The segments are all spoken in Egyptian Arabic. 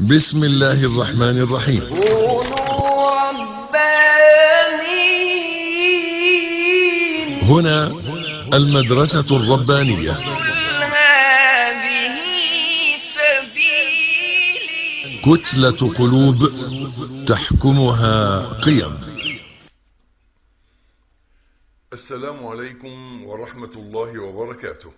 بسم الله الرحمن الرحيم كونوا ربانيين هنا المدرسة الربانية قل هذه سبيلي كتلة قلوب تحكمها قيم السلام عليكم ورحمة الله وبركاته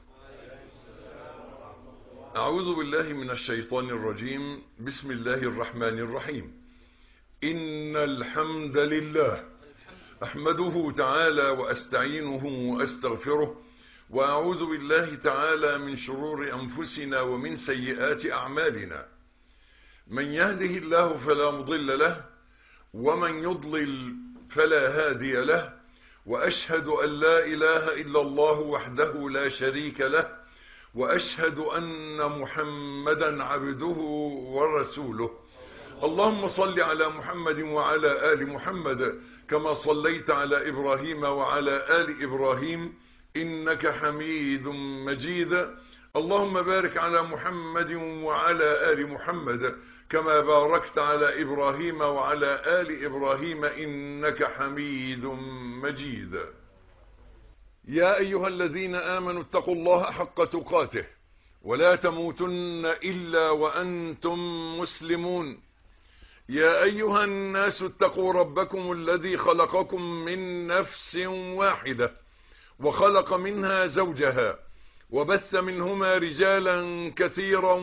أعوذ بالله من الشيطان الرجيم بسم الله الرحمن الرحيم إن الحمد لله أحمده تعالى وأستعينه وأستغفره وأعوذ بالله تعالى من شرور أنفسنا ومن سيئات أعمالنا من يهده الله فلا مضل له ومن يضلل فلا هادي له وأشهد أن لا إله إلا الله وحده لا شريك له وأشهد أن محمدا عبده ورسوله اللهم صل على محمد وعلى آل محمد كما صليت على إبراهيم وعلى آل إبراهيم إنك حميد مجيد اللهم بارك على محمد وعلى آل محمد كما باركت على إبراهيم وعلى آل إبراهيم إنك حميد مجيد يا أيها الذين آمنوا اتقوا الله حق تقاته ولا تموتن إلا وأنتم مسلمون يا أيها الناس اتقوا ربكم الذي خلقكم من نفس واحدة وخلق منها زوجها وبث منهما رجالا كثيرا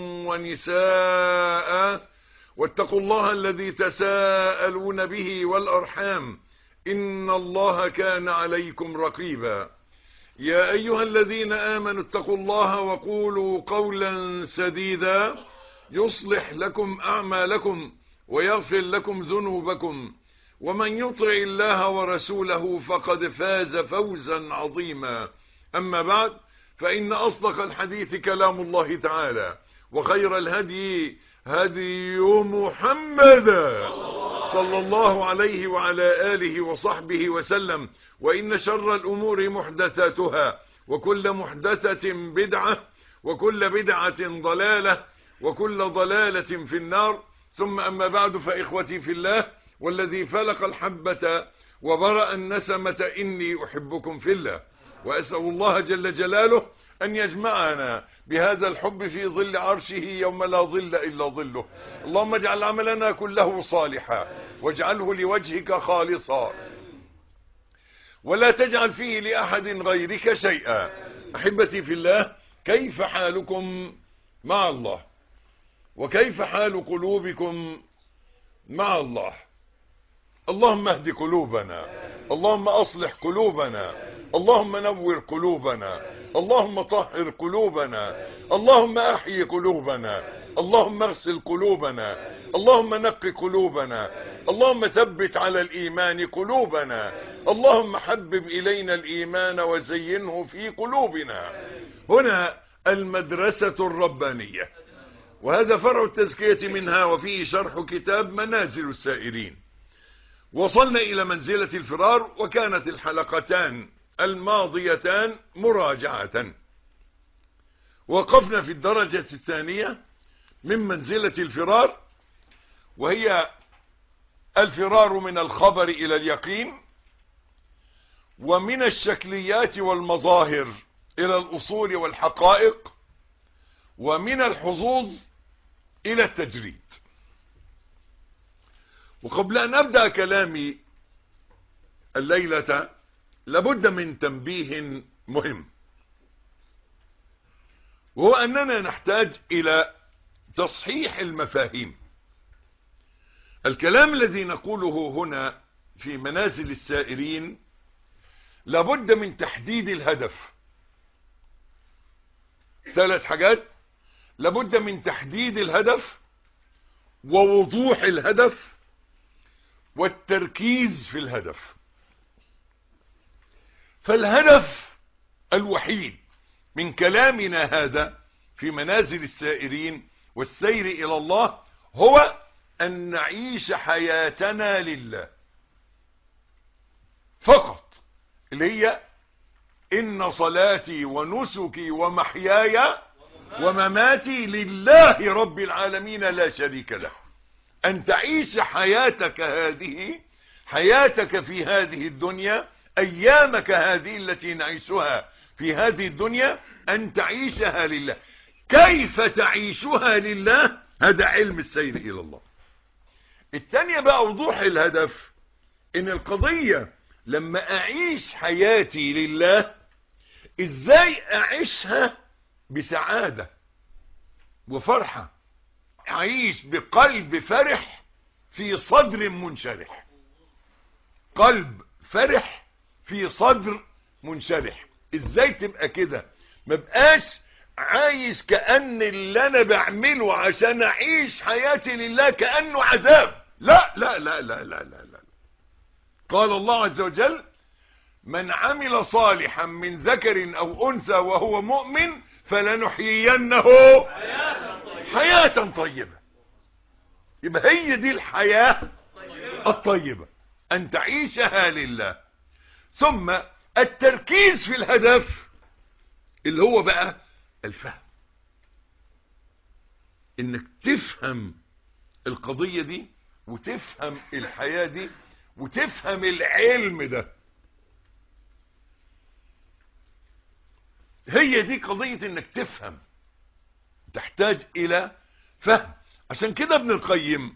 ونساء واتقوا الله الذي تساءلون به والأرحام إن الله كان عليكم رقيبا يا أيها الذين آمنوا اتقوا الله وقولوا قولا سديدا يصلح لكم أعمالكم ويغفر لكم ذنوبكم ومن يطع الله ورسوله فقد فاز فوزا عظيما أما بعد فإن أصدق الحديث كلام الله تعالى وخير الهدي هدي محمد صلى الله عليه وعلى آله وصحبه وسلم وإن شر الأمور محدثاتها وكل محدثة بدعة وكل بدعة ضلالة وكل ضلالة في النار ثم أما بعد فإخوتي في الله والذي فلق الحبة وبرأ النسمة إني أحبكم في الله وأسأل الله جل جلاله أن يجمعنا بهذا الحب في ظل عرشه يوم لا ظل إلا ظله اللهم اجعل عملنا كله صالحا واجعله لوجهك خالصا ولا تجعل فيه لأحد غيرك شيئا أحبتي في الله كيف حالكم مع الله وكيف حال قلوبكم مع الله اللهم اهد قلوبنا اللهم أصلح قلوبنا اللهم نور قلوبنا اللهم طهر قلوبنا اللهم أحيي قلوبنا اللهم اغسل قلوبنا اللهم نق قلوبنا اللهم ثبت على الإيمان قلوبنا اللهم حبب إلينا الإيمان وزينه في قلوبنا هنا المدرسة الربانية وهذا فرع التزكية منها وفيه شرح كتاب منازل السائرين وصلنا إلى منزلة الفرار وكانت الحلقتان الماضيتان مراجعة وقفنا في الدرجة الثانية من منزلة الفرار وهي الفرار من الخبر إلى اليقين ومن الشكليات والمظاهر إلى الأصول والحقائق ومن الحظوظ إلى التجريد وقبل أن أبدأ كلامي الليلة لابد من تنبيه مهم وهو أننا نحتاج إلى تصحيح المفاهيم الكلام الذي نقوله هنا في منازل السائرين لابد من تحديد الهدف ثلاث حاجات لابد من تحديد الهدف ووضوح الهدف والتركيز في الهدف فالهدف الوحيد من كلامنا هذا في منازل السائرين والسير إلى الله هو أن نعيش حياتنا لله فقط اللي هي إن صلاتي ونسكي ومحياي ومماتي لله رب العالمين لا شريك له أن تعيش حياتك هذه حياتك في هذه الدنيا أيامك هذه التي نعيشها في هذه الدنيا أن تعيشها لله كيف تعيشها لله هذا علم السير إلى الله التانية بقى وضوح الهدف ان القضية لما اعيش حياتي لله ازاي اعيشها بسعادة وفرحة اعيش بقلب فرح في صدر منشرح قلب فرح في صدر منشرح ازاي تبقى كده ما بقاش عايز كأن اللي انا بعمله عشان اعيش حياتي لله كأنه عذاب لا لا لا لا لا لا, لا. قال الله عز وجل من عمل صالحا من ذكر او انثى وهو مؤمن فلنحيينه حياة طيبة يبقى هي دي الحياة الطيبة ان تعيشها لله ثم التركيز في الهدف اللي هو بقى الفهم انك تفهم القضية دي وتفهم الحياة دي وتفهم العلم ده هي دي قضية انك تفهم تحتاج الى فهم عشان كده ابن القيم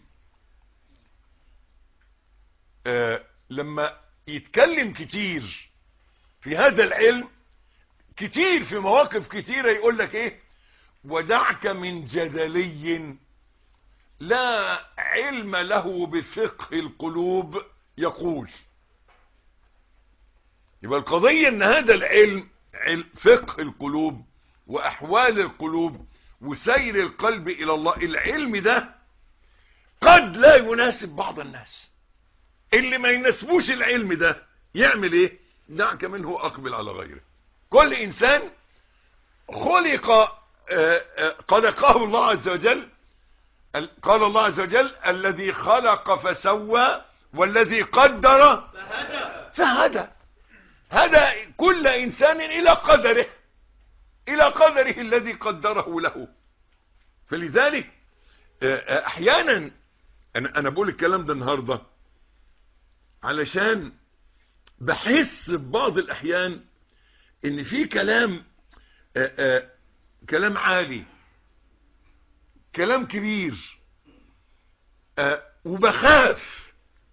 آه لما يتكلم كتير في هذا العلم كتير في مواقف كتيرة يقول لك ايه ودعك من جدلي لا علم له بفقه القلوب يقول يبقى القضية ان هذا العلم فقه القلوب واحوال القلوب وسير القلب الى الله العلم ده قد لا يناسب بعض الناس اللي ما يناسبوش العلم ده يعمل ايه دعك منه اقبل على غيره كل انسان خلق خلقه الله عز وجل قال الله عز وجل الذي خلق فسوى والذي قدر فهدى هدى كل انسان الى قدره الى قدره الذي قدره له فلذلك احيانا انا انا بقول الكلام ده النهارده علشان بحس ببعض الاحيان ان في كلام آآ آآ كلام عالي كلام كبير وبخاف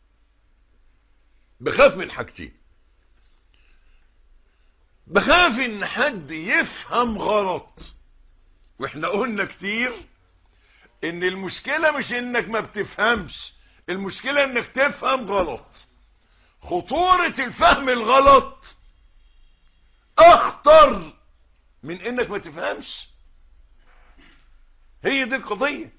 بخاف من حاجتين بخاف ان حد يفهم غلط واحنا قلنا كتير ان المشكلة مش انك ما بتفهمش المشكلة انك تفهم غلط خطورة الفهم الغلط اخطر من انك ما تفهمش هي دي القضية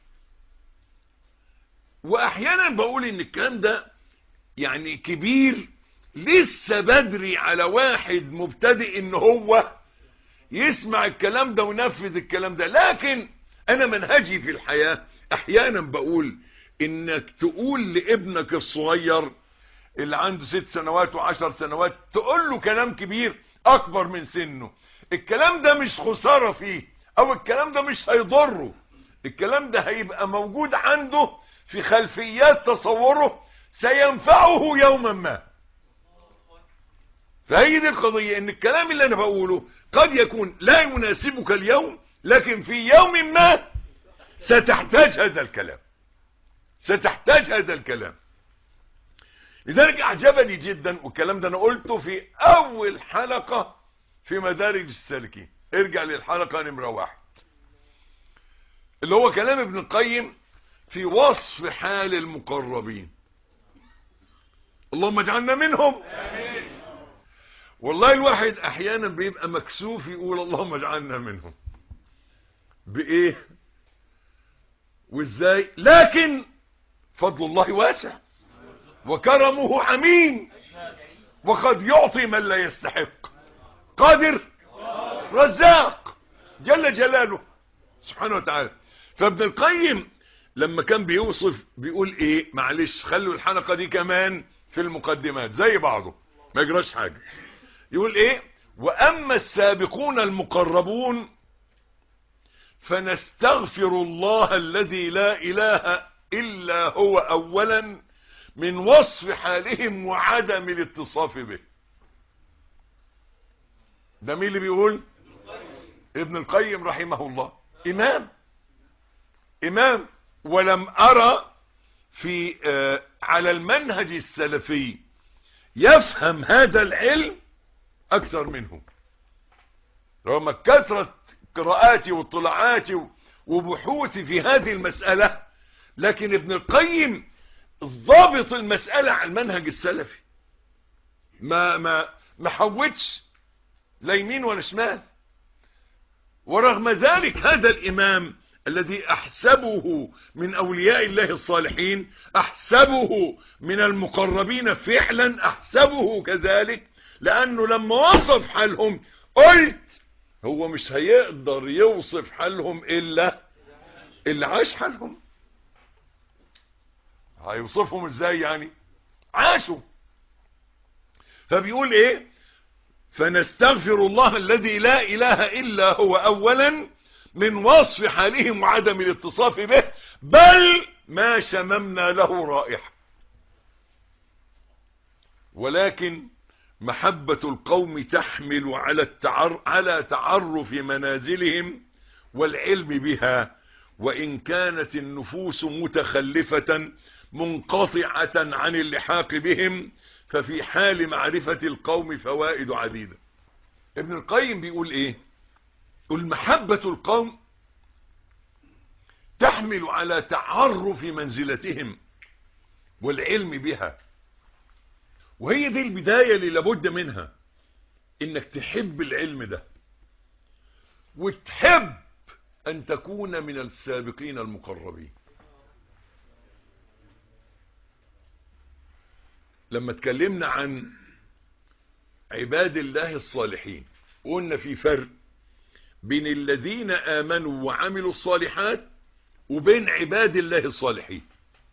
واحيانا بقول ان الكلام ده يعني كبير لسه بدري على واحد مبتدئ ان هو يسمع الكلام ده وينفذ الكلام ده لكن انا منهجي في الحياة احيانا بقول انك تقول لابنك الصغير اللي عنده ست سنوات وعشر سنوات تقول له كلام كبير اكبر من سنه الكلام ده مش خسارة فيه او الكلام ده مش هيضره الكلام ده هيبقى موجود عنده في خلفيات تصوره سينفعه يوما ما فهي دي القضية ان الكلام اللي انا بقوله قد يكون لا يناسبك اليوم لكن في يوم ما ستحتاج هذا الكلام ستحتاج هذا الكلام لذلك اعجبني جدا والكلام ده انا قلته في اول حلقة في مدارج السالكين ارجع للحلقة نمرة واحد اللي هو كلام ابن القيم في وصف حال المقربين اللهم اجعلنا منهم والله الواحد احيانا بيبقى مكسوف يقول اللهم اجعلنا منهم بايه وازاي لكن فضل الله واسع وكرمه عميم وقد يعطي من لا يستحق قادر رزاق جل جلاله سبحانه وتعالى فابن القيم لما كان بيوصف بيقول ايه معلش خلوا الحلقة دي كمان في المقدمات زي بعضه ما يجراش حاجة يقول ايه واما السابقون المقربون فنستغفر الله الذي لا اله الا هو اولا من وصف حالهم وعدم الاتصاف به ده مين اللي بيقول ابن القيم رحمه الله امام امام ولم ارى في آه على المنهج السلفي يفهم هذا العلم اكثر منه رغم كثرة قراءاتي واطلاعاتي وبحوثي في هذه المسألة لكن ابن القيم ضابط المسألة على المنهج السلفي ما ما ما حوتش لا يمين ولا شمال ورغم ذلك هذا الامام الذي احسبه من اولياء الله الصالحين احسبه من المقربين فعلا احسبه كذلك لانه لما وصف حالهم قلت هو مش هيقدر يوصف حالهم الا اللي عاش حالهم هيوصفهم ازاي يعني عاشوا فبيقول ايه فنستغفر الله الذي لا اله الا هو اولا من وصف حالهم وعدم الاتصاف به بل ما شممنا له رائحة ولكن محبة القوم تحمل على التعر على تعرف منازلهم والعلم بها وإن كانت النفوس متخلفة منقطعة عن اللحاق بهم ففي حال معرفة القوم فوائد عديدة ابن القيم بيقول ايه يقول محبة القوم تحمل على تعرف منزلتهم والعلم بها وهي دي البداية اللي لابد منها انك تحب العلم ده وتحب ان تكون من السابقين المقربين لما اتكلمنا عن عباد الله الصالحين قلنا في فرق بين الذين آمنوا وعملوا الصالحات وبين عباد الله الصالحين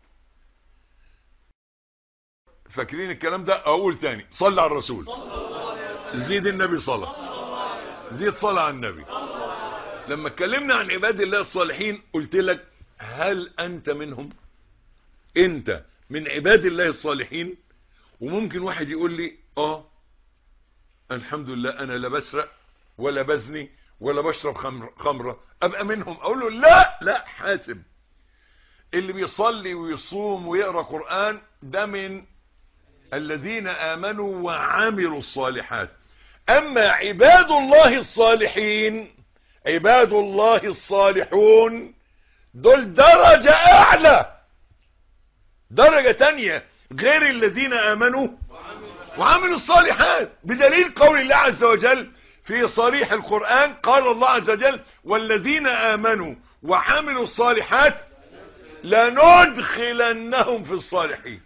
فاكرين الكلام ده اقول تاني صلى على الرسول زيد النبي صلى زيد صلى على النبي لما اتكلمنا عن عباد الله الصالحين قلت لك هل انت منهم انت من عباد الله الصالحين وممكن واحد يقول لي اه الحمد لله انا لا بسرق ولا بزني ولا بشرب خمر خمرة ابقى منهم اقول له لا لا حاسب اللي بيصلي ويصوم ويقرأ قرآن ده من الذين امنوا وعملوا الصالحات اما عباد الله الصالحين عباد الله الصالحون دول درجة اعلى درجة تانية غير الذين امنوا وعملوا الصالحات بدليل قول الله عز وجل في صريح القرآن قال الله عز وجل والذين آمنوا وعملوا الصالحات لندخلنهم في الصالحين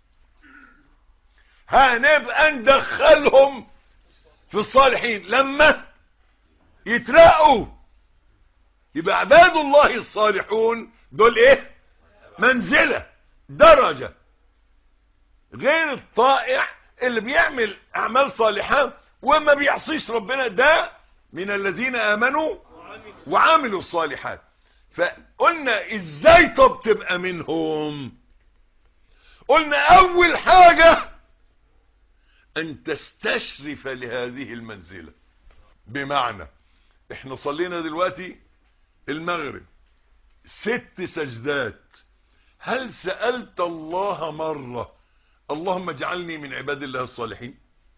هنبقى ندخلهم في الصالحين لما يترقوا يبقى عباد الله الصالحون دول ايه منزلة درجة غير الطائع اللي بيعمل اعمال صالحة وما بيعصيش ربنا ده من الذين امنوا وعملوا الصالحات فقلنا ازاي طب تبقى منهم قلنا اول حاجة ان تستشرف لهذه المنزلة بمعنى احنا صلينا دلوقتي المغرب ست سجدات هل سألت الله مرة اللهم اجعلني من عباد الله الصالحين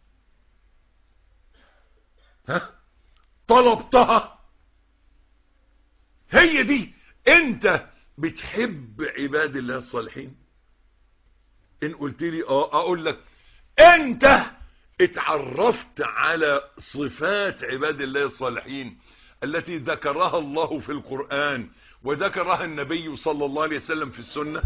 ها طلبتها هي دي انت بتحب عباد الله الصالحين ان قلت لي اه اقول لك انت اتعرفت على صفات عباد الله الصالحين التي ذكرها الله في القرآن وذكرها النبي صلى الله عليه وسلم في السنة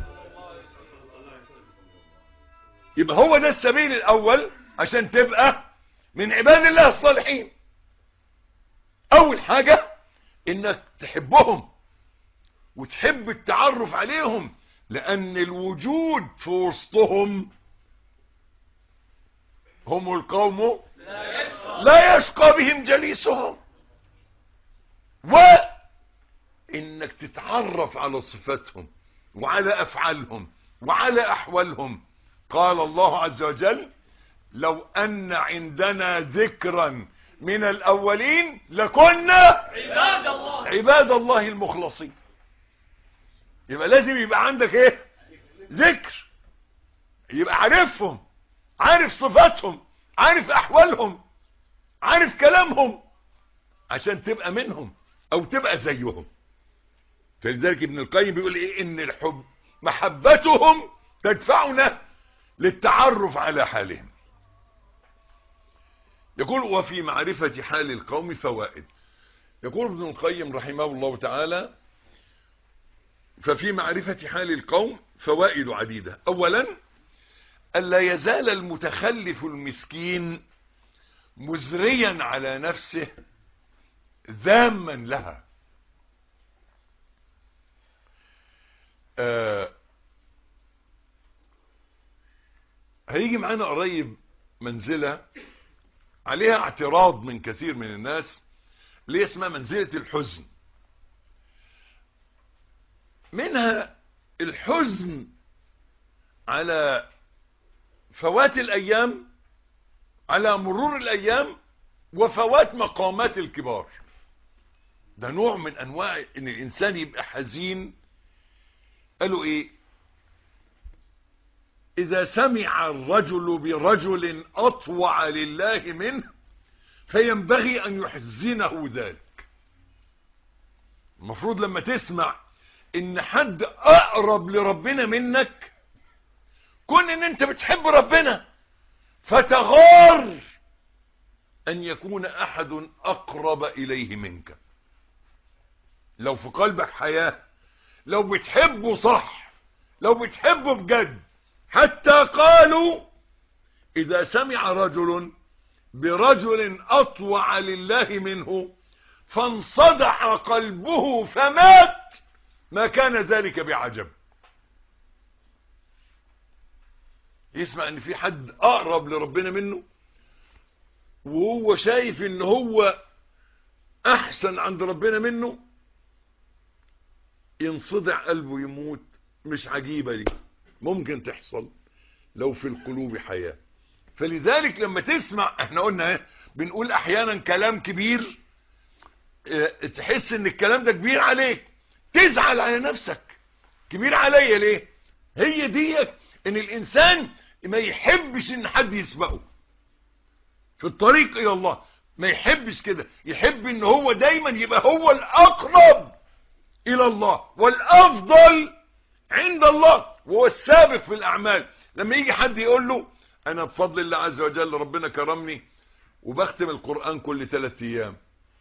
يبقى هو ده السبيل الاول عشان تبقى من عباد الله الصالحين اول حاجة انك تحبهم وتحب التعرف عليهم لان الوجود في وسطهم هم القوم لا يشقى بهم جليسهم انك تتعرف على صفاتهم وعلى افعالهم وعلى احوالهم قال الله عز وجل لو ان عندنا ذكرا من الاولين لكنا عباد الله عباد الله المخلصين يبقى لازم يبقى عندك ايه ذكر يبقى عارفهم عارف صفاتهم عارف احوالهم عارف كلامهم عشان تبقى منهم او تبقى زيهم فلذلك ابن القيم بيقول ايه ان الحب محبتهم تدفعنا للتعرف على حالهم يقول وفي معرفة حال القوم فوائد يقول ابن القيم رحمه الله تعالى ففي معرفة حال القوم فوائد عديدة اولا ألا يزال المتخلف المسكين مزريا على نفسه ذاما لها آه هيجي معانا قريب منزلة عليها اعتراض من كثير من الناس اللي اسمها منزلة الحزن منها الحزن على فوات الايام على مرور الايام وفوات مقامات الكبار ده نوع من انواع ان الانسان يبقى حزين قالوا ايه اذا سمع الرجل برجل اطوع لله منه فينبغي ان يحزنه ذلك المفروض لما تسمع ان حد اقرب لربنا منك كون ان انت بتحب ربنا فتغار ان يكون احد اقرب اليه منك لو في قلبك حياة لو بتحبه صح لو بتحبه بجد حتى قالوا اذا سمع رجل برجل اطوع لله منه فانصدح قلبه فمات ما كان ذلك بعجب يسمع ان في حد اقرب لربنا منه وهو شايف ان هو احسن عند ربنا منه ينصدع قلبه يموت مش عجيبة دي ممكن تحصل لو في القلوب حياة فلذلك لما تسمع احنا قلنا ايه بنقول احيانا كلام كبير اه تحس ان الكلام ده كبير عليك تزعل على نفسك كبير عليا ليه هي دي ان الانسان ما يحبش ان حد يسبقه في الطريق الى الله ما يحبش كده يحب ان هو دايما يبقى هو الاقرب الى الله والافضل عند الله وهو السابق في الاعمال لما يجي حد يقول له انا بفضل الله عز وجل ربنا كرمني وبختم القرآن كل ثلاث ايام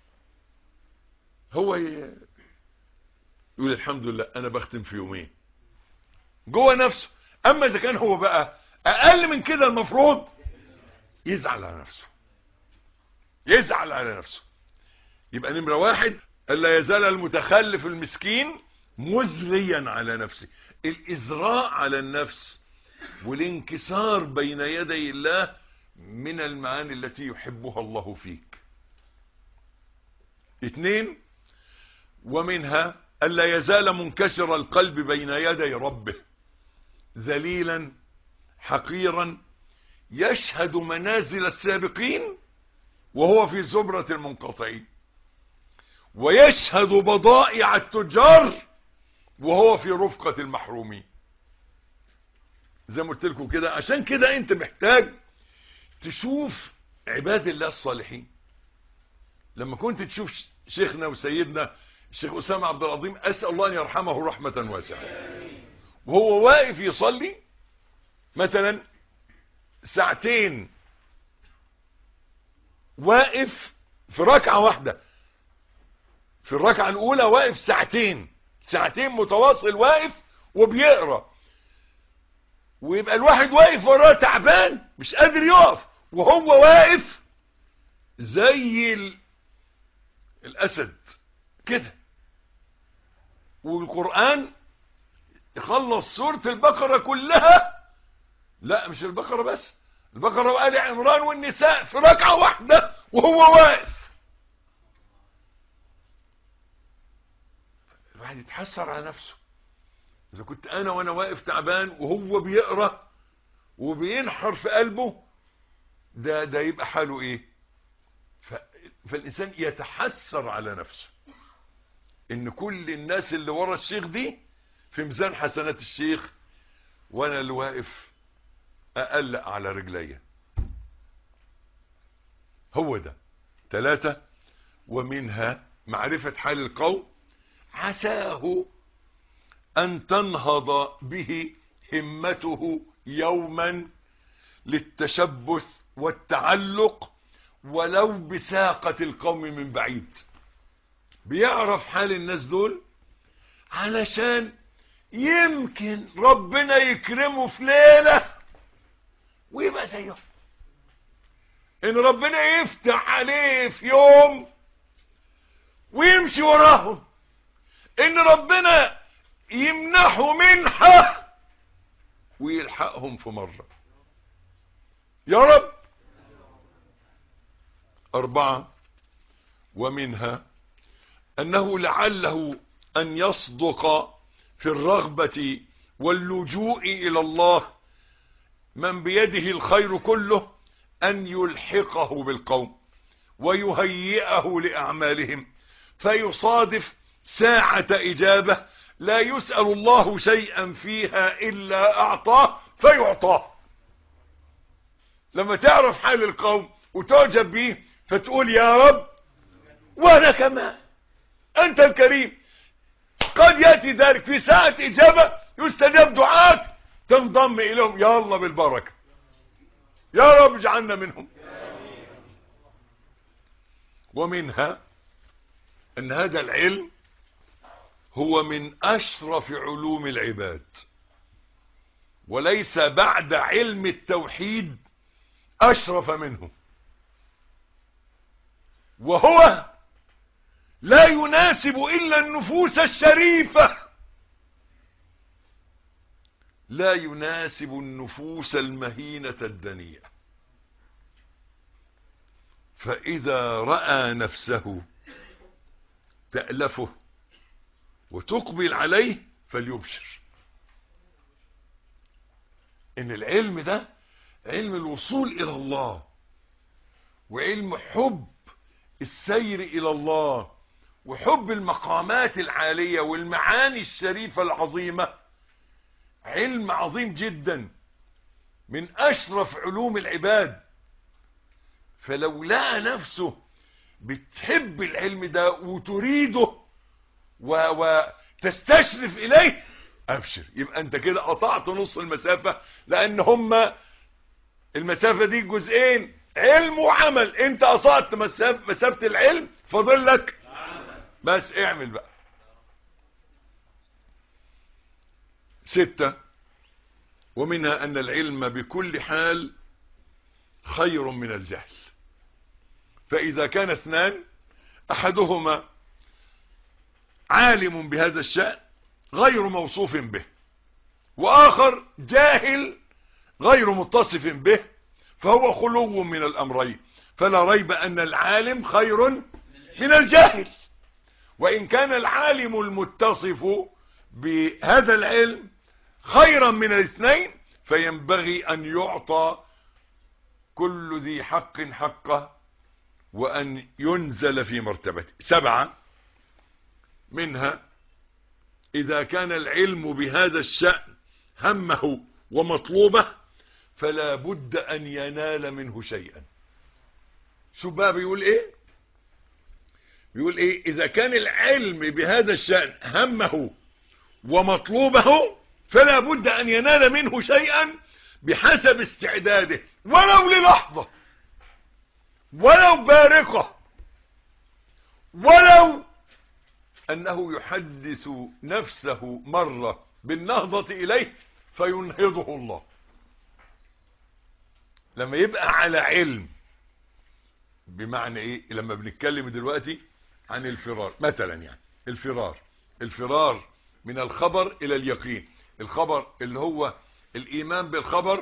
هو ي... يقول الحمد لله انا بختم في يومين جوه نفسه اما اذا كان هو بقى اقل من كده المفروض يزعل على نفسه يزعل على نفسه يبقى نمرة واحد الا يزال المتخلف المسكين مزريا على نفسه الازراء على النفس والانكسار بين يدي الله من المعاني التي يحبها الله فيك اثنين ومنها الا يزال منكسر القلب بين يدي ربه ذليلا حقيرا يشهد منازل السابقين وهو في زمرة المنقطعين ويشهد بضائع التجار وهو في رفقة المحرومين زي ما قلت لكم كده عشان كده انت محتاج تشوف عباد الله الصالحين لما كنت تشوف شيخنا وسيدنا الشيخ أسامة عبد العظيم أسأل الله أن يرحمه رحمة واسعة وهو واقف يصلي مثلا ساعتين واقف في ركعة واحدة في الركعة الأولى واقف ساعتين ساعتين متواصل واقف وبيقرأ ويبقى الواحد واقف وراه تعبان مش قادر يقف وهو واقف زي ال... الأسد كده والقرآن يخلص سورة البقرة كلها لا مش البقرة بس البقرة وآل عمران والنساء في ركعة واحدة وهو واقف الواحد يتحسر على نفسه اذا كنت انا وانا واقف تعبان وهو بيقرا وبينحر في قلبه ده ده يبقى حاله ايه ف... فالانسان يتحسر على نفسه ان كل الناس اللي ورا الشيخ دي في ميزان حسنات الشيخ وانا اللي واقف اقلق على رجليا هو ده ثلاثة ومنها معرفة حال القوم عساه أن تنهض به همته يوما للتشبث والتعلق ولو بساقة القوم من بعيد بيعرف حال الناس دول علشان يمكن ربنا يكرمه في ليلة ويبقى زيهم ان ربنا يفتح عليه في يوم ويمشي وراهم ان ربنا يمنحه منحة ويلحقهم في مرة يا رب أربعة ومنها أنه لعله أن يصدق في الرغبة واللجوء إلى الله من بيده الخير كله أن يلحقه بالقوم ويهيئه لأعمالهم فيصادف ساعة إجابة لا يسأل الله شيئا فيها إلا أعطاه فيعطاه لما تعرف حال القوم وتعجب به فتقول يا رب وانا كمان انت الكريم قد يأتي ذلك في ساعة اجابة يستجاب دعاك تنضم اليهم يا الله بالبركة يا رب اجعلنا منهم ومنها ان هذا العلم هو من اشرف علوم العباد وليس بعد علم التوحيد اشرف منه وهو لا يناسب الا النفوس الشريفة لا يناسب النفوس المهينة الدنيئة فاذا رأى نفسه تألفه وتقبل عليه فليبشر ان العلم ده علم الوصول الى الله وعلم حب السير الى الله وحب المقامات العالية والمعاني الشريفة العظيمة علم عظيم جدا من اشرف علوم العباد فلو لقى نفسه بتحب العلم ده وتريده وتستشرف اليه ابشر يبقى انت كده قطعت نص المسافة لان هما المسافة دي جزئين علم وعمل انت قطعت مسافة, مسافة العلم فاضل لك بس اعمل بقى ستة ومنها ان العلم بكل حال خير من الجهل فاذا كان اثنان احدهما عالم بهذا الشأن غير موصوف به واخر جاهل غير متصف به فهو خلو من الامرين فلا ريب ان العالم خير من الجاهل وان كان العالم المتصف بهذا العلم خيرا من الاثنين فينبغي ان يعطى كل ذي حق حقه وان ينزل في مرتبته سبعة منها اذا كان العلم بهذا الشأن همه ومطلوبه فلا بد ان ينال منه شيئا شو بقى بيقول ايه بيقول ايه اذا كان العلم بهذا الشأن همه ومطلوبه فلا بد ان ينال منه شيئا بحسب استعداده ولو للحظة ولو بارقة ولو انه يحدث نفسه مرة بالنهضة اليه فينهضه الله لما يبقى على علم بمعنى ايه لما بنتكلم دلوقتي عن الفرار مثلا يعني الفرار الفرار من الخبر الى اليقين الخبر اللي هو الايمان بالخبر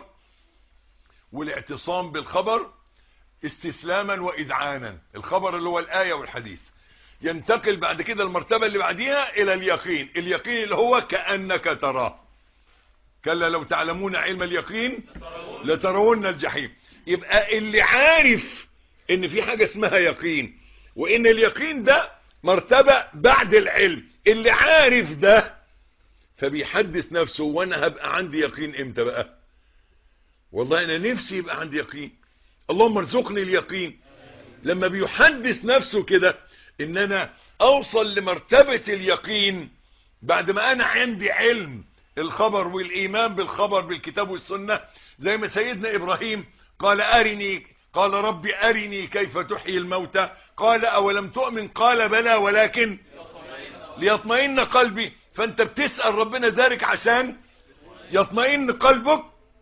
والاعتصام بالخبر استسلاما واذعانا الخبر اللي هو الايه والحديث ينتقل بعد كده المرتبة اللي بعديها الى اليقين اليقين اللي هو كأنك تراه كلا لو تعلمون علم اليقين لترون الجحيم يبقى اللي عارف ان في حاجة اسمها يقين وان اليقين ده مرتبة بعد العلم اللي عارف ده فبيحدث نفسه وانا هبقى عندي يقين امتى بقى والله انا نفسي يبقى عندي يقين اللهم ارزقني اليقين لما بيحدث نفسه كده ان انا اوصل لمرتبة اليقين بعد ما انا عندي علم الخبر والايمان بالخبر بالكتاب والسنة زي ما سيدنا ابراهيم قال ارني قال ربي ارني كيف تحيي الموتى قال اولم تؤمن قال بلى ولكن ليطمئن قلبي فانت بتسأل ربنا ذلك عشان يطمئن قلبك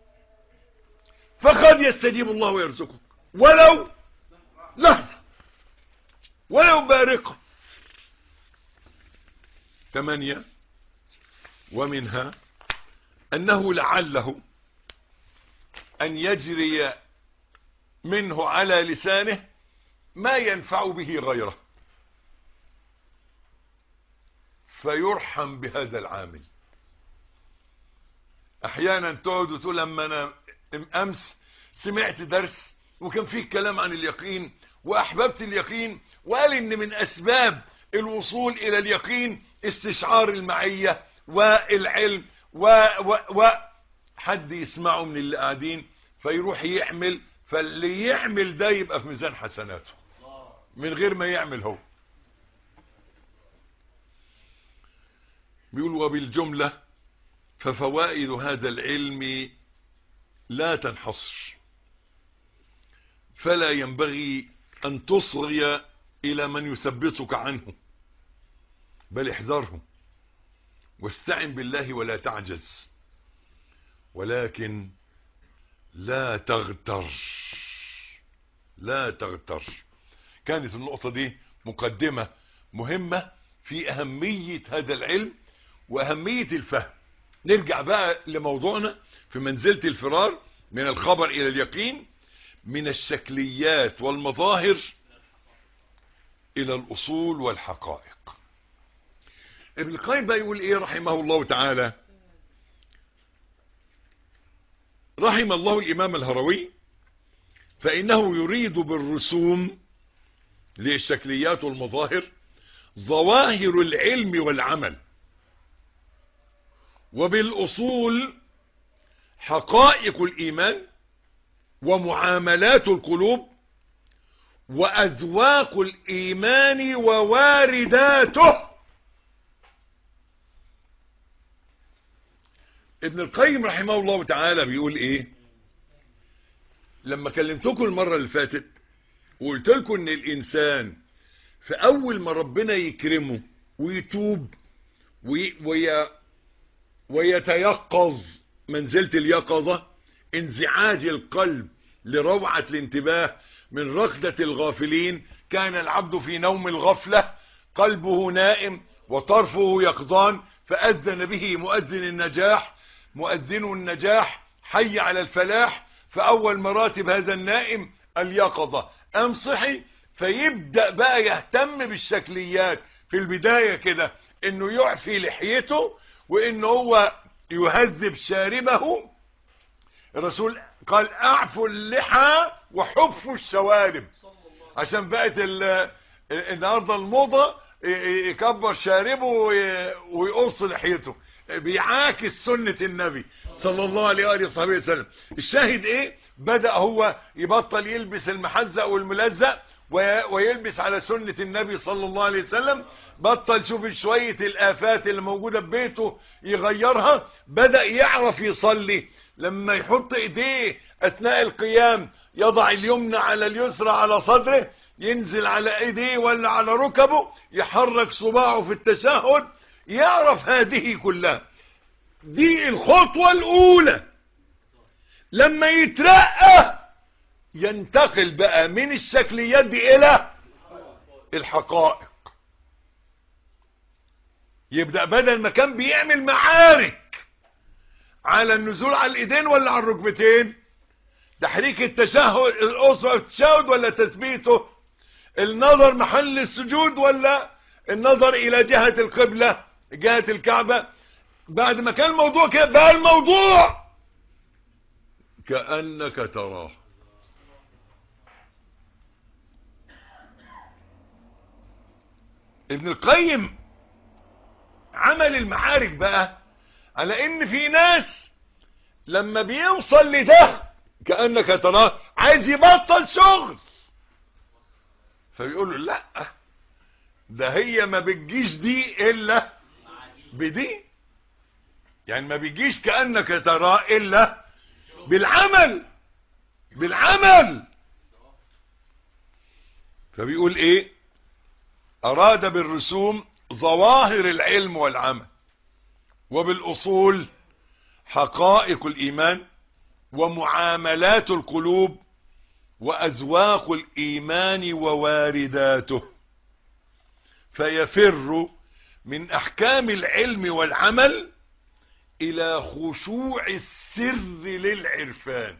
فقد يستجيب الله ويرزقك ولو لحظة ولو بارقة ثمانية ومنها أنه لعله أن يجري منه على لسانه ما ينفع به غيره فيرحم بهذا العامل احيانا تقعد وتقول لما انا امس سمعت درس وكان فيه كلام عن اليقين واحببت اليقين وقال ان من اسباب الوصول الى اليقين استشعار المعية والعلم و, و, و حد يسمعه من اللي قاعدين فيروح يعمل فاللي يعمل ده يبقى في ميزان حسناته من غير ما يعمل هو بيقول وبالجملة ففوائد هذا العلم لا تنحصر فلا ينبغي أن تصغي إلى من يثبتك عنه بل احذره واستعن بالله ولا تعجز ولكن لا تغتر لا تغتر كانت النقطة دي مقدمة مهمة في أهمية هذا العلم وأهمية الفهم نرجع بقى لموضوعنا في منزلة الفرار من الخبر إلى اليقين من الشكليات والمظاهر إلى الأصول والحقائق ابن القيم بقى يقول إيه رحمه الله تعالى رحم الله الإمام الهروي فإنه يريد بالرسوم للشكليات والمظاهر ظواهر العلم والعمل وبالأصول حقائق الإيمان ومعاملات القلوب وأذواق الإيمان ووارداته ابن القيم رحمه الله تعالى بيقول ايه لما كلمتكم المرة اللي فاتت وقلت لكم ان الانسان في اول ما ربنا يكرمه ويتوب وي وي ويتيقظ منزلة اليقظة انزعاج القلب لروعة الانتباه من رقدة الغافلين كان العبد في نوم الغفلة قلبه نائم وطرفه يقظان فأذن به مؤذن النجاح مؤذن النجاح حي على الفلاح فأول مراتب هذا النائم اليقظة أم صحي فيبدأ بقى يهتم بالشكليات في البداية كده انه يعفي لحيته وان هو يهذب شاربه الرسول قال اعفوا اللحى وحفوا الشوارب عشان بقت النهارده الموضة يكبر شاربه ويقص لحيته بيعاكس سنة النبي صلى الله عليه وآله وصحبه وسلم الشاهد ايه بدأ هو يبطل يلبس المحزق والملزق ويلبس على سنة النبي صلى الله عليه وسلم بطل شوف شوية الآفات اللي موجودة في بيته يغيرها بدأ يعرف يصلي لما يحط ايديه اثناء القيام يضع اليمنى على اليسرى على صدره ينزل على ايديه ولا على ركبه يحرك صباعه في التشهد يعرف هذه كلها دي الخطوة الاولى لما يترقى ينتقل بقى من الشكليات دي الى الحقائق يبدأ بدل ما كان بيعمل معارك على النزول على الايدين ولا على الركبتين تحريك التشهد الاصبع في التشهد ولا تثبيته النظر محل السجود ولا النظر الى جهة القبلة جهة الكعبة بعد ما كان الموضوع كده بقى الموضوع كأنك تراه ابن القيم عمل المعارك بقى على ان في ناس لما بيوصل لده كأنك تراه عايز يبطل شغل فبيقول له لا ده هي ما بتجيش دي الا بدي يعني ما بيجيش كأنك تراه الا بالعمل بالعمل فبيقول ايه اراد بالرسوم ظواهر العلم والعمل وبالاصول حقائق الايمان ومعاملات القلوب وازواق الايمان ووارداته فيفر من احكام العلم والعمل الى خشوع السر للعرفان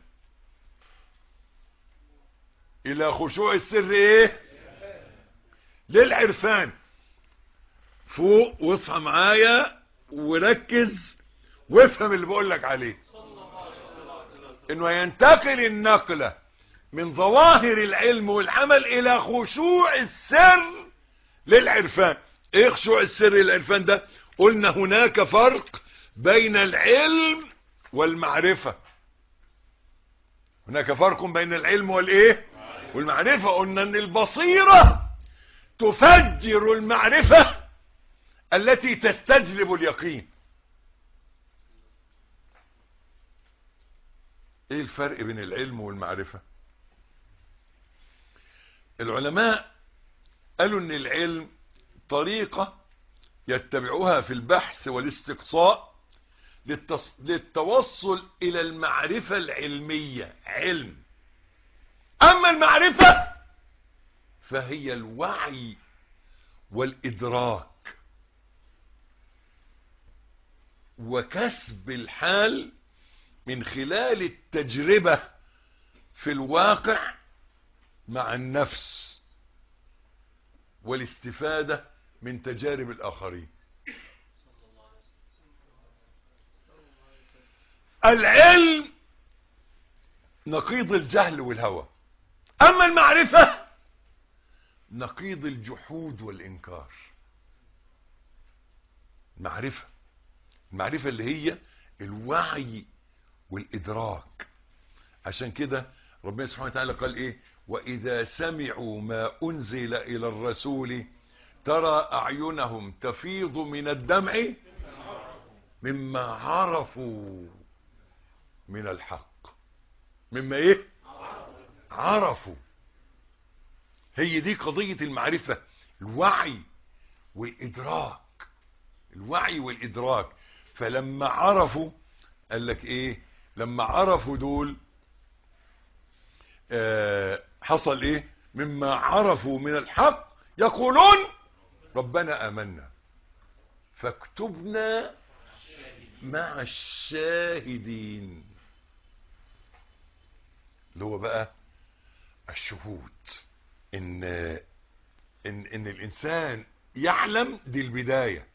الى خشوع السر ايه للعرفان فوق واصحى معايا وركز وافهم اللي بقول لك عليه انه ينتقل النقلة من ظواهر العلم والعمل الى خشوع السر للعرفان ايه خشوع السر للعرفان ده قلنا هناك فرق بين العلم والمعرفة هناك فرق بين العلم والايه والمعرفة قلنا ان البصيرة تفجر المعرفة التي تستجلب اليقين ايه الفرق بين العلم والمعرفة العلماء قالوا ان العلم طريقة يتبعوها في البحث والاستقصاء للتص... للتوصل الى المعرفة العلمية علم اما المعرفة فهي الوعي والادراك وكسب الحال من خلال التجربة في الواقع مع النفس والاستفادة من تجارب الآخرين العلم نقيض الجهل والهوى أما المعرفة نقيض الجحود والإنكار المعرفة المعرفة اللي هي الوعي والإدراك عشان كده ربنا سبحانه وتعالى قال إيه وإذا سمعوا ما أنزل إلى الرسول ترى أعينهم تفيض من الدمع مما عرفوا من الحق مما إيه عرفوا هي دي قضية المعرفة الوعي والإدراك الوعي والإدراك فلما عرفوا قال لك ايه لما عرفوا دول آه حصل ايه مما عرفوا من الحق يقولون ربنا امنا فاكتبنا مع الشاهدين اللي هو بقى الشهود ان ان ان الانسان يعلم دي البدايه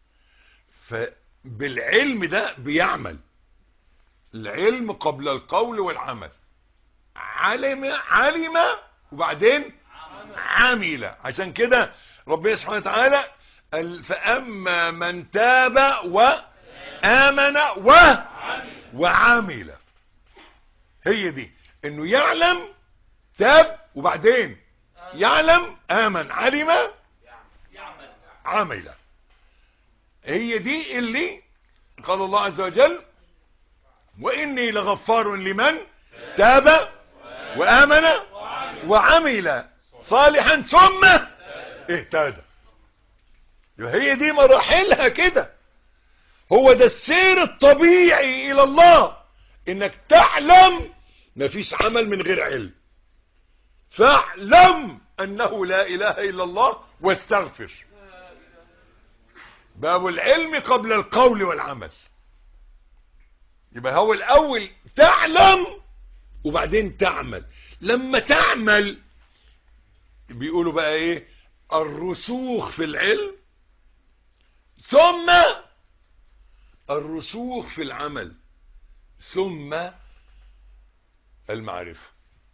فبالعلم ده بيعمل العلم قبل القول والعمل علم علم وبعدين عمل عشان كده ربنا سبحانه وتعالى قال فأما من تاب وآمن و وعمل هي دي انه يعلم تاب وبعدين يعلم آمن علم عمل هي دي اللي قال الله عز وجل وإني لغفار لمن تاب وآمن وعمل صالحا ثم اهتدى هي دي مراحلها كده هو ده السير الطبيعي إلى الله إنك تعلم مفيش عمل من غير علم فاعلم أنه لا إله إلا الله واستغفر باب العلم قبل القول والعمل يبقى هو الاول تعلم وبعدين تعمل لما تعمل بيقولوا بقى ايه الرسوخ في العلم ثم الرسوخ في العمل ثم المعرفة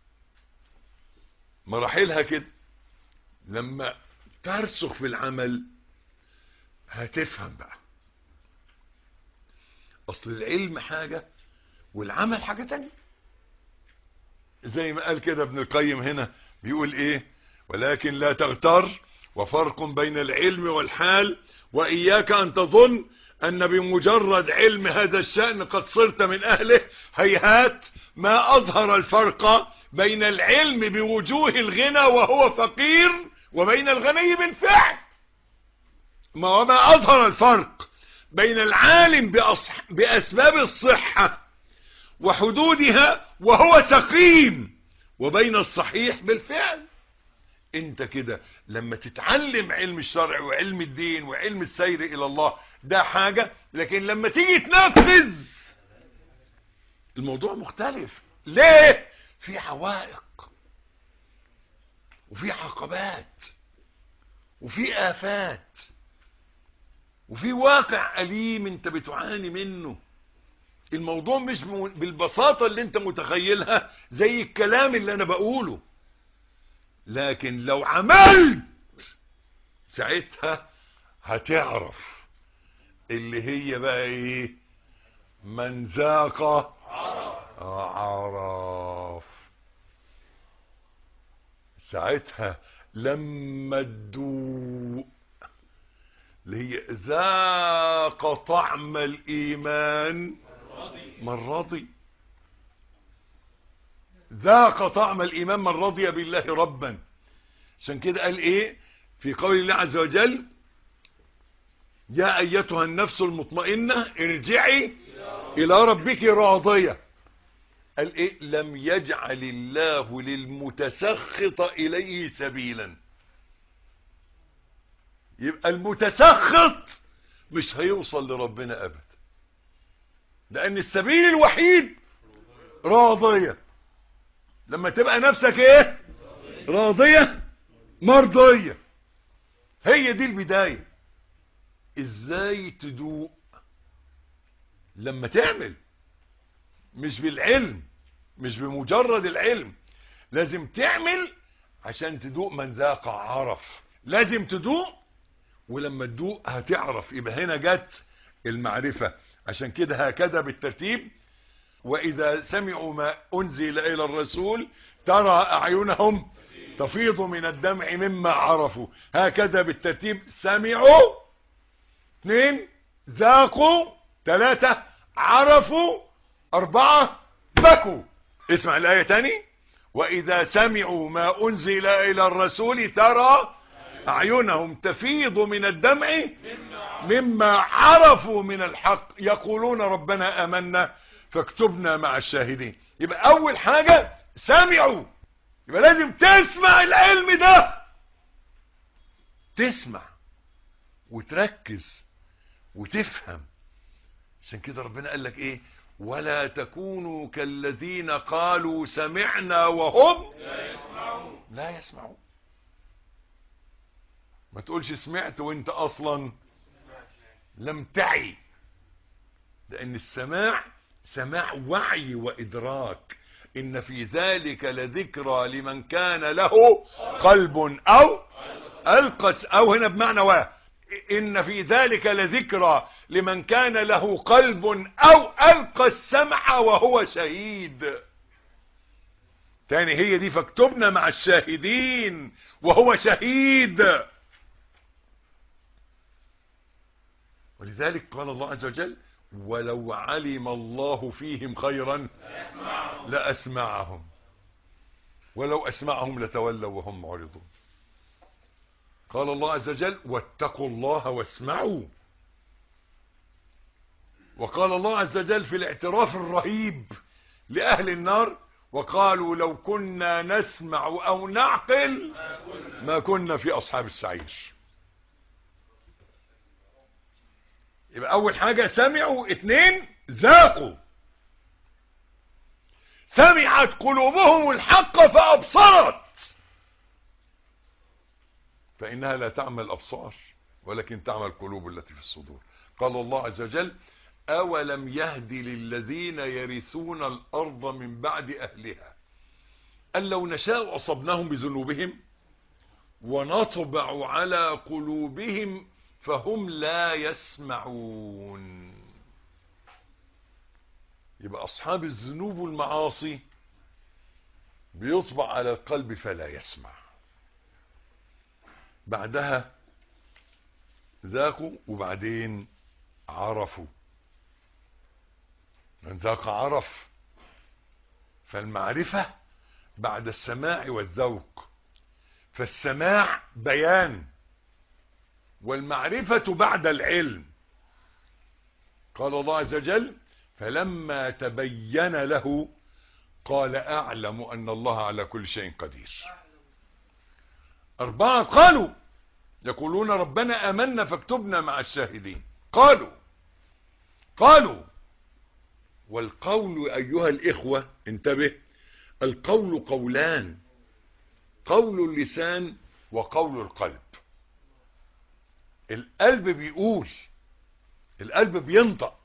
مراحلها كده لما ترسخ في العمل هتفهم بقى اصل العلم حاجة والعمل حاجة تانية زي ما قال كده ابن القيم هنا بيقول ايه ولكن لا تغتر وفرق بين العلم والحال واياك ان تظن ان بمجرد علم هذا الشأن قد صرت من اهله هيهات ما اظهر الفرق بين العلم بوجوه الغنى وهو فقير وبين الغني بالفعل ما وما اظهر الفرق بين العالم بأصح باسباب الصحة وحدودها وهو سقيم وبين الصحيح بالفعل انت كده لما تتعلم علم الشرع وعلم الدين وعلم السير الى الله ده حاجة لكن لما تيجي تنفذ الموضوع مختلف ليه في عوائق وفي عقبات وفي آفات وفي واقع أليم انت بتعاني منه الموضوع مش بالبساطة اللي انت متخيلها زي الكلام اللي انا بقوله لكن لو عملت ساعتها هتعرف اللي هي بقى ايه من ذاق عرف ساعتها لما تدوق اللي هي ذاق طعم الايمان من رضي ذاق طعم الايمان من رضي بالله ربا عشان كده قال ايه في قول الله عز وجل يا ايتها النفس المطمئنة ارجعي الى ربك راضية قال ايه لم يجعل الله للمتسخط اليه سبيلا يبقى المتسخط مش هيوصل لربنا ابدا لان السبيل الوحيد راضية لما تبقى نفسك ايه راضية مرضية هي دي البداية ازاي تدوق لما تعمل مش بالعلم مش بمجرد العلم لازم تعمل عشان تدوق من ذاق عرف لازم تدوق ولما تدوق هتعرف يبقى هنا جت المعرفة عشان كده هكذا بالترتيب واذا سمعوا ما انزل الى الرسول ترى اعينهم تفيض من الدمع مما عرفوا هكذا بالترتيب سمعوا اثنين ذاقوا ثلاثة عرفوا اربعة بكوا اسمع الاية تاني واذا سمعوا ما انزل الى الرسول ترى اعينهم تفيض من الدمع مما عرفوا من الحق يقولون ربنا امنا فاكتبنا مع الشاهدين يبقى اول حاجة سمعوا يبقى لازم تسمع العلم ده تسمع وتركز وتفهم عشان كده ربنا قال لك ايه ولا تكونوا كالذين قالوا سمعنا وهم لا يسمعون لا يسمعون ما تقولش سمعت وانت اصلا لم تعي لان السماع سماع وعي وادراك ان في ذلك لذكرى لمن كان له قلب او القس او هنا بمعنى واه ان في ذلك لذكرى لمن كان له قلب او القى السمع وهو شهيد تاني هي دي فاكتبنا مع الشاهدين وهو شهيد ولذلك قال الله عز وجل ولو علم الله فيهم خيرا لأسمعهم ولو أسمعهم لتولوا وهم معرضون قال الله عز وجل واتقوا الله واسمعوا وقال الله عز وجل في الاعتراف الرهيب لأهل النار وقالوا لو كنا نسمع أو نعقل ما كنا في أصحاب السعير يبقى أول حاجة سمعوا اتنين ذاقوا سمعت قلوبهم الحق فأبصرت فإنها لا تعمل الأبصار ولكن تعمل القلوب التي في الصدور قال الله عز وجل أولم يهدي للذين يرثون الأرض من بعد أهلها أن لو نشاء أصبناهم بذنوبهم ونطبع على قلوبهم فهم لا يسمعون يبقى أصحاب الذنوب والمعاصي بيطبع على القلب فلا يسمع بعدها ذاقوا وبعدين عرفوا من ذاق عرف فالمعرفة بعد السماع والذوق فالسماع بيان والمعرفة بعد العلم قال الله عز وجل فلما تبين له قال أعلم أن الله على كل شيء قدير أربعة قالوا يقولون ربنا آمنا فاكتبنا مع الشاهدين قالوا قالوا والقول أيها الإخوة انتبه القول قولان قول اللسان وقول القلب القلب بيقول القلب بينطق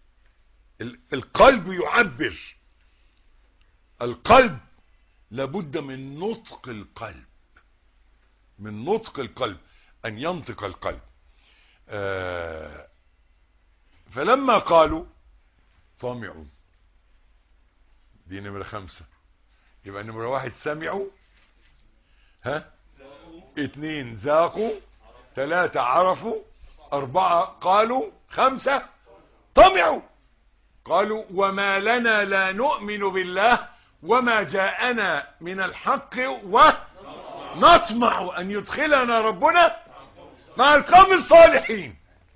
القلب يعبر القلب لابد من نطق القلب من نطق القلب أن ينطق القلب آه فلما قالوا طمعوا دي نمرة خمسة يبقى نمرة واحد سمعوا ها اتنين ذاقوا ثلاثة عرفوا أربعة قالوا خمسة طمعوا قالوا وما لنا لا نؤمن بالله وما جاءنا من الحق ونطمع أن يدخلنا ربنا مع القوم الصالحين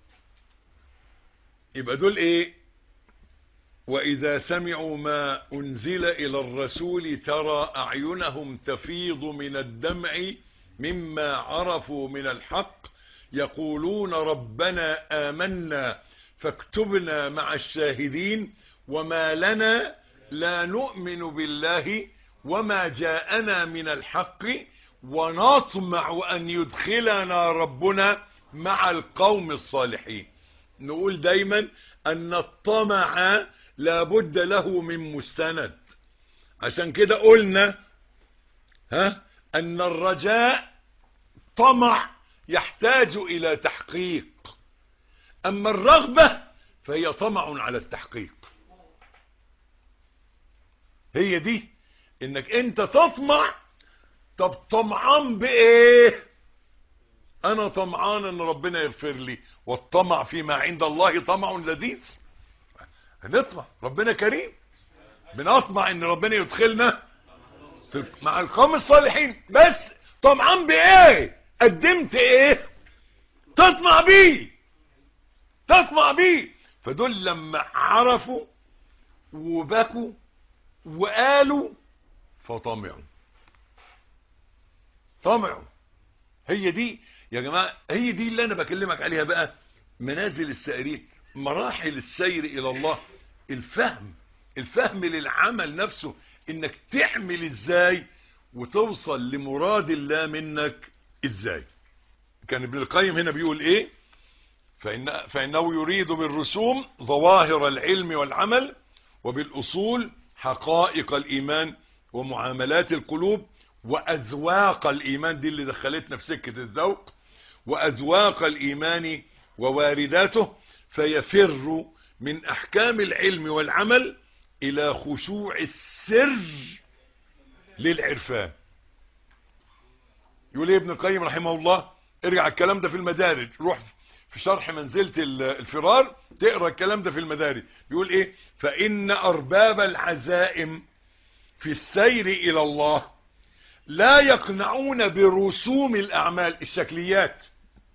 يبقى دول ايه وإذا سمعوا ما أنزل إلى الرسول ترى أعينهم تفيض من الدمع مما عرفوا من الحق يقولون ربنا آمنا فاكتبنا مع الشاهدين وما لنا لا نؤمن بالله وما جاءنا من الحق ونطمع أن يدخلنا ربنا مع القوم الصالحين نقول دايما أن الطمع لابد له من مستند عشان كده قلنا ها أن الرجاء طمع يحتاج إلى تحقيق أما الرغبة فهي طمع على التحقيق هي دي انك انت تطمع طب طمعان بايه انا طمعان ان ربنا يغفر لي والطمع فيما عند الله طمع لذيذ هنطمع ربنا كريم بنطمع ان ربنا يدخلنا في مع القوم الصالحين بس طمعان بايه قدمت ايه تطمع بيه تطمع بيه فدول لما عرفوا وبكوا وقالوا فطمعوا طمعوا هي دي يا جماعة هي دي اللي انا بكلمك عليها بقى منازل السائرين مراحل السير الى الله الفهم الفهم للعمل نفسه انك تعمل ازاي وتوصل لمراد الله منك ازاي كان ابن القيم هنا بيقول ايه فإن فإنه يريد بالرسوم ظواهر العلم والعمل وبالأصول حقائق الإيمان ومعاملات القلوب وأذواق الإيمان دي اللي دخلتنا في سكة الذوق وأذواق الإيمان ووارداته فيفر من أحكام العلم والعمل إلى خشوع السر للعرفان يقول ايه ابن القيم رحمه الله ارجع الكلام ده في المدارج روح في شرح منزلة الفرار تقرأ الكلام ده في المدارج بيقول ايه فإن أرباب العزائم في السير إلى الله لا يقنعون برسوم الأعمال الشكليات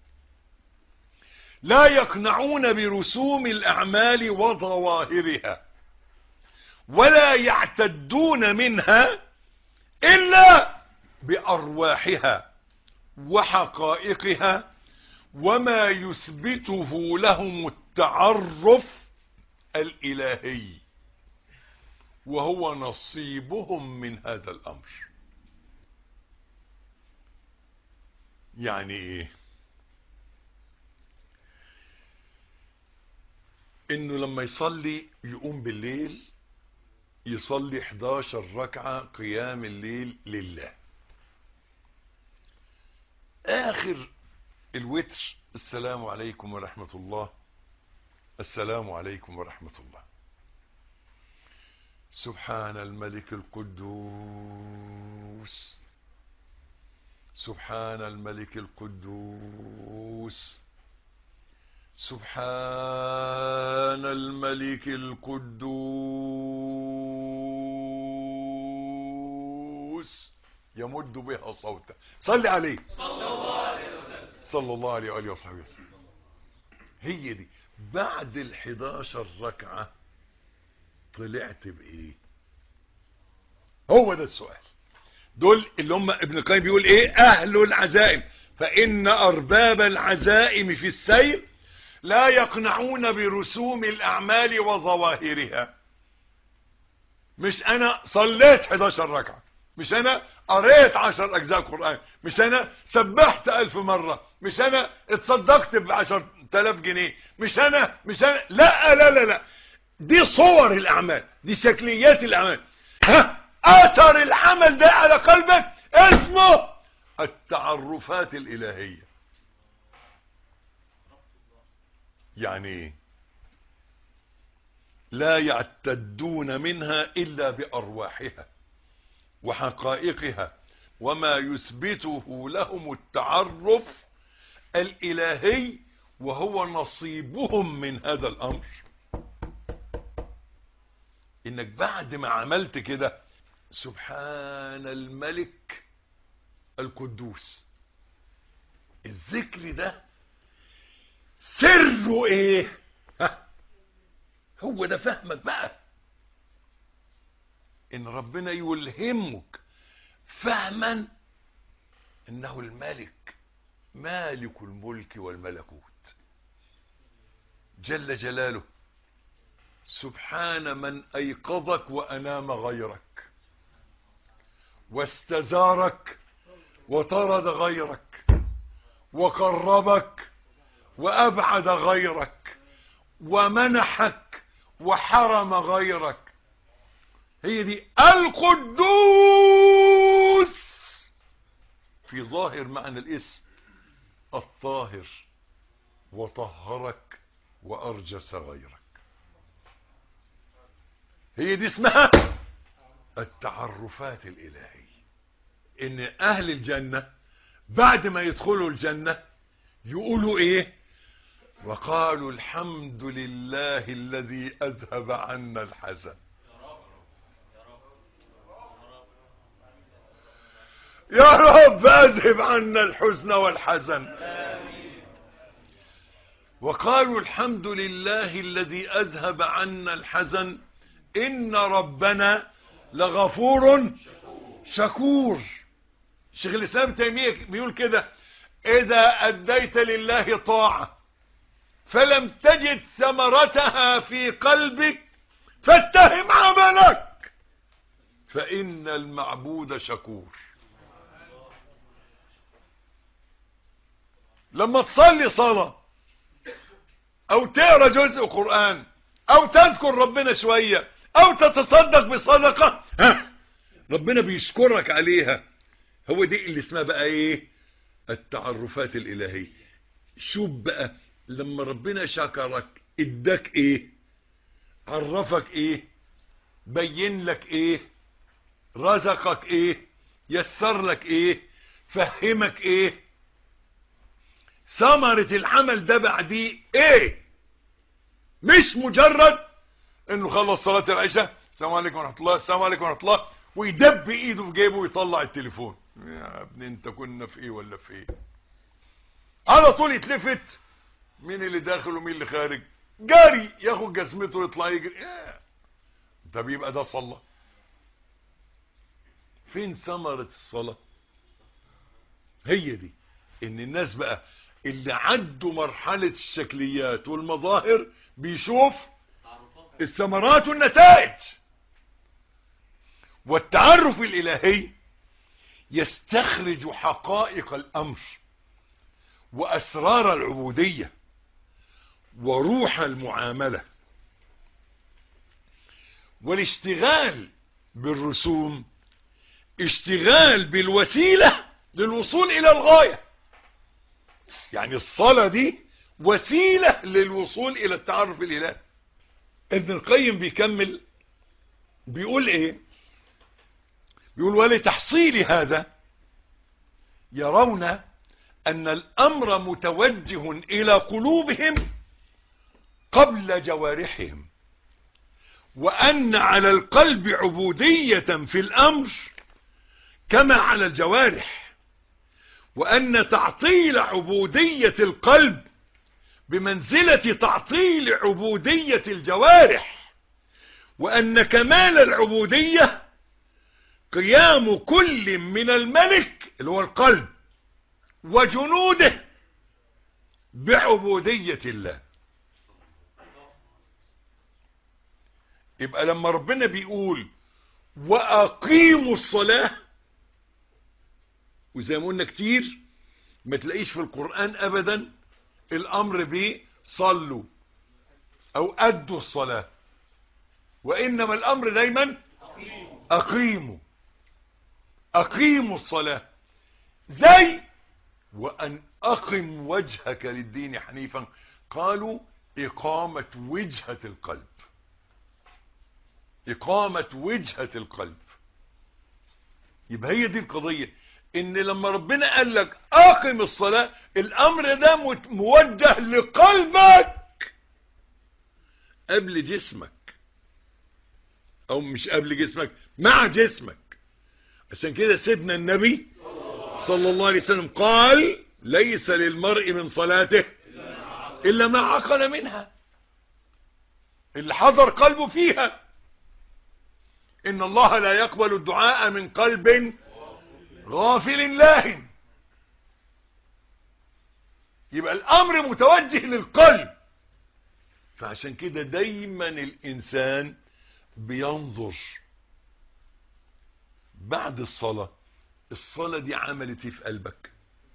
لا يقنعون برسوم الأعمال وظواهرها ولا يعتدون منها إلا بأرواحها وحقائقها وما يثبته لهم التعرف الإلهي وهو نصيبهم من هذا الأمر يعني ايه انه لما يصلي يقوم بالليل يصلي 11 ركعة قيام الليل لله اخر الوتر السلام عليكم ورحمة الله السلام عليكم ورحمة الله سبحان الملك القدوس سبحان الملك القدوس سبحان الملك القدوس يمد بها صوتا صلي عليه صلى الله عليه وآله وصحبه وسلم هي دي بعد الحداشر ركعة طلعت بإيه هو ده السؤال دول اللي هم ابن القيم بيقول ايه اهل العزائم فان ارباب العزائم في السير لا يقنعون برسوم الاعمال وظواهرها مش انا صليت 11 ركعة مش انا قريت 10 اجزاء قرآن مش انا سبحت الف مرة مش انا اتصدقت ب 10000 جنيه مش انا مش انا لا لا لا لا دي صور الاعمال دي شكليات الاعمال ها اثر العمل ده على قلبك اسمه التعرفات الالهية يعني ايه لا يعتدون منها الا بارواحها وحقائقها وما يثبته لهم التعرف الالهي وهو نصيبهم من هذا الامر انك بعد ما عملت كده سبحان الملك القدوس الذكر ده سره ايه ها هو ده فهمك بقى ان ربنا يلهمك فهما انه الملك مالك الملك والملكوت جل جلاله سبحان من ايقظك وانام غيرك واستزارك وطرد غيرك وقربك وابعد غيرك ومنحك وحرم غيرك هي دي القدوس في ظاهر معنى الاسم الطاهر وطهرك وارجس غيرك هي دي اسمها التعرفات الالهية ان اهل الجنة بعد ما يدخلوا الجنة يقولوا ايه وقالوا الحمد لله الذي اذهب عنا الحزن يا رب اذهب عنا الحزن والحزن وقالوا الحمد لله الذي اذهب عنا الحزن ان ربنا لغفور شكور شيخ الاسلام تيمية بيقول كده اذا اديت لله طاعة فلم تجد ثمرتها في قلبك فاتهم عملك فان المعبود شكور لما تصلي صلاة او تقرا جزء قرآن او تذكر ربنا شوية او تتصدق بصدقة ها ربنا بيشكرك عليها هو دي اللي اسمها بقى ايه التعرفات الالهية شوف بقى لما ربنا شكرك اداك ايه عرفك ايه بين لك ايه رزقك ايه يسر لك ايه فهمك ايه ثمرة العمل ده بعديه ايه مش مجرد انه خلص صلاة العشاء السلام عليكم ورحمة الله السلام عليكم ورحمة الله ويدب ايده في جيبه ويطلع التليفون يا ابني انت كنا في ايه ولا في ايه على طول يتلفت مين اللي داخل ومين اللي خارج جاري ياخد جسمته ويطلع يجري ده بيبقى ده صلى فين ثمرة الصلاة هي دي ان الناس بقى اللي عدوا مرحلة الشكليات والمظاهر بيشوف الثمرات والنتائج والتعرف الالهي يستخرج حقائق الامر وأسرار العبودية وروح المعاملة والاشتغال بالرسوم اشتغال بالوسيلة للوصول إلى الغاية يعني الصلاة دي وسيلة للوصول إلى التعرف الإلهي ابن القيم بيكمل بيقول ايه بيقول ولتحصيل هذا يرون ان الامر متوجه الى قلوبهم قبل جوارحهم وان على القلب عبودية في الامر كما على الجوارح وان تعطيل عبودية القلب بمنزلة تعطيل عبودية الجوارح وأن كمال العبودية قيام كل من الملك اللي هو القلب وجنوده بعبودية الله يبقى لما ربنا بيقول وأقيموا الصلاة وزي ما قلنا كتير ما تلاقيش في القرآن أبدا الأمر بصلوا أو أدوا الصلاة وإنما الأمر دايما أقيموا أقيموا الصلاة زي وأن أقم وجهك للدين حنيفا قالوا إقامة وجهة القلب إقامة وجهة القلب يبقى هي دي القضية ان لما ربنا قال لك اقم الصلاة الامر ده موجه لقلبك قبل جسمك او مش قبل جسمك مع جسمك عشان كده سيدنا النبي صلى الله عليه وسلم قال ليس للمرء من صلاته الا ما عقل منها اللي حضر قلبه فيها ان الله لا يقبل الدعاء من قلب غافل لاهن يبقى الامر متوجه للقلب فعشان كده دايما الانسان بينظر بعد الصلاة الصلاة دي عملت ايه في قلبك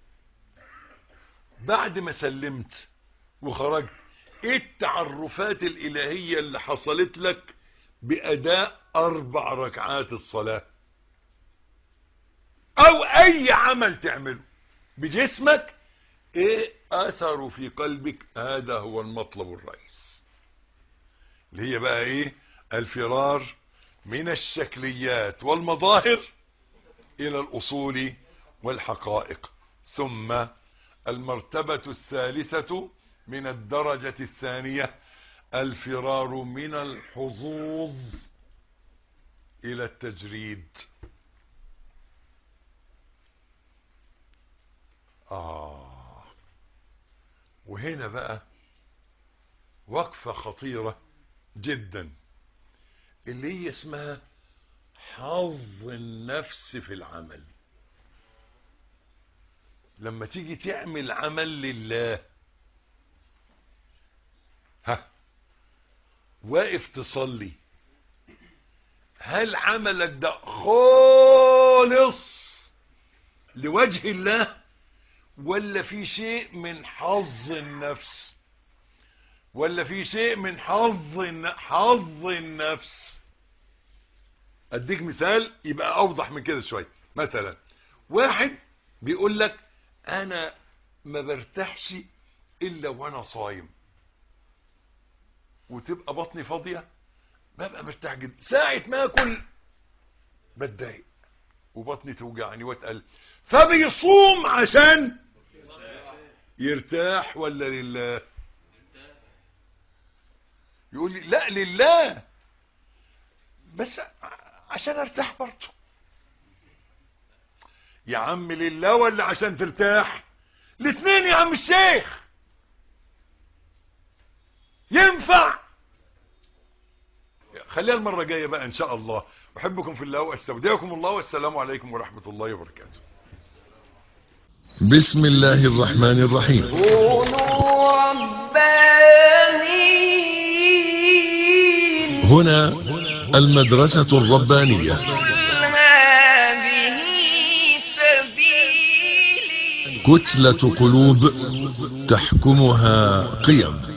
بعد ما سلمت وخرجت ايه التعرفات الالهية اللي حصلت لك باداء اربع ركعات الصلاه او اي عمل تعمله بجسمك ايه اثره في قلبك هذا هو المطلب الرئيس اللي هي بقى ايه الفرار من الشكليات والمظاهر الى الاصول والحقائق ثم المرتبة الثالثة من الدرجة الثانية الفرار من الحظوظ الى التجريد آه وهنا بقى وقفة خطيرة جدا اللي هي اسمها حظ النفس في العمل لما تيجي تعمل عمل لله ها واقف تصلي هل عملك ده خالص لوجه الله ولا في شيء من حظ النفس ولا في شيء من حظ حظ النفس اديك مثال يبقى اوضح من كده شويه مثلا واحد بيقول لك انا ما برتاحش الا وانا صايم وتبقى بطني فاضيه ببقى مرتاح جدا ساعه ما اكل بتضايق وبطني توجعني واتقل فبيصوم عشان يرتاح ولا لله يقول لي لا لله بس عشان ارتاح برضه يا عم لله ولا عشان ترتاح الاثنين يا عم الشيخ ينفع خليها المرة الجاية بقى ان شاء الله احبكم في الله واستودعكم الله والسلام عليكم ورحمة الله وبركاته بسم الله الرحمن الرحيم كونوا ربانيين هنا المدرسة الربانية قل هذه سبيلي كتلة قلوب تحكمها قيم